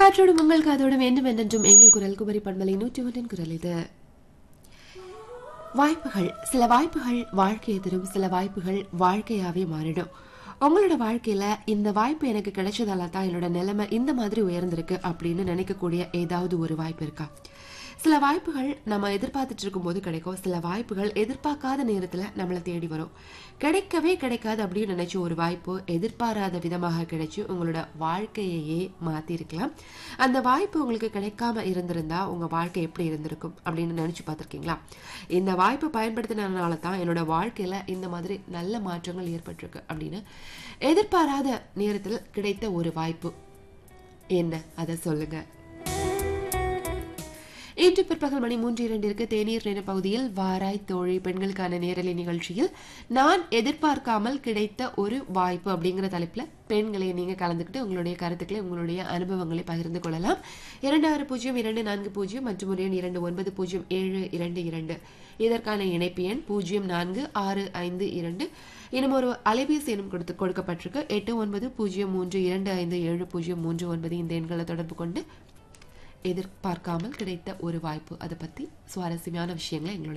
காற்றோடும் உங்கள் காதோடும் வேண்டும் என்றென்றும் எங்கள் குரல் குமரி பண்பலை நூற்றி ஒன்றின் குரல் இது வாய்ப்புகள் சில வாய்ப்புகள் வாழ்க்கையை தரும் சில வாய்ப்புகள் வாழ்க்கையாவே மாறிடும் உங்களோட வாழ்க்கையில இந்த வாய்ப்பு எனக்கு கிடைச்சதால தான் என்னோட நிலைமை இந்த மாதிரி உயர்ந்திருக்கு அப்படின்னு நினைக்கக்கூடிய ஏதாவது ஒரு வாய்ப்பு இருக்கா சில வாய்ப்புகள் நம்ம எதிர்பார்த்துட்டு இருக்கும்போது கிடைக்கும் சில வாய்ப்புகள் எதிர்பார்க்காத நேரத்துல நம்மளை தேடி வரும் கிடைக்கவே கிடைக்காது அப்படின்னு நினைச்ச ஒரு வாய்ப்பு எதிர்பாராத விதமாக கிடைச்சு உங்களோட வாழ்க்கையையே மாத்திருக்கலாம் அந்த வாய்ப்பு உங்களுக்கு கிடைக்காம இருந்திருந்தா உங்க வாழ்க்கை எப்படி இருந்திருக்கும் அப்படின்னு நினைச்சு பார்த்திருக்கீங்களா இந்த வாய்ப்பை பயன்படுத்தினதுனால தான் என்னோட வாழ்க்கையில இந்த மாதிரி நல்ல மாற்றங்கள் ஏற்பட்டிருக்கு அப்படின்னு எதிர்பாராத நேரத்தில் கிடைத்த ஒரு வாய்ப்பு என்ன அதை சொல்லுங்க இன்று பிற்பகல் மணி மூன்று இரண்டிற்கு தேநீர் நேர பகுதியில் வாராய் தோழி பெண்களுக்கான நேரலை நிகழ்ச்சியில் நான் எதிர்பார்க்காமல் கிடைத்த ஒரு வாய்ப்பு அப்படிங்கிற தலைப்புல பெண்களை நீங்க கலந்துக்கிட்டு உங்களுடைய கருத்துக்களை உங்களுடைய அனுபவங்களை பகிர்ந்து கொள்ளலாம் இரண்டாயிரம் பூஜ்ஜியம் இரண்டு நான்கு பூஜ்ஜியம் மற்றும் ஒரு எண் இரண்டு ஒன்பது பூஜ்ஜியம் ஏழு இரண்டு இரண்டு இதற்கான இணைப்பு எண் பூஜ்ஜியம் நான்கு ஆறு ஐந்து இரண்டு இன்னும் ஒரு அலைபேசி எண்ணும் கொடுத்து கொடுக்கப்பட்டிருக்கு எட்டு ஒன்பது பூஜ்ஜியம் மூன்று இரண்டு ஐந்து ஏழு பூஜ்ஜியம் மூன்று ஒன்பது இந்த எண்களை தொடர்பு கொண்டு எதிர்பார்க்காமல் கிடைத்த ஒரு வாய்ப்பு அதை பத்தி சுவாரஸ்யமான விஷயங்களை எங்களோட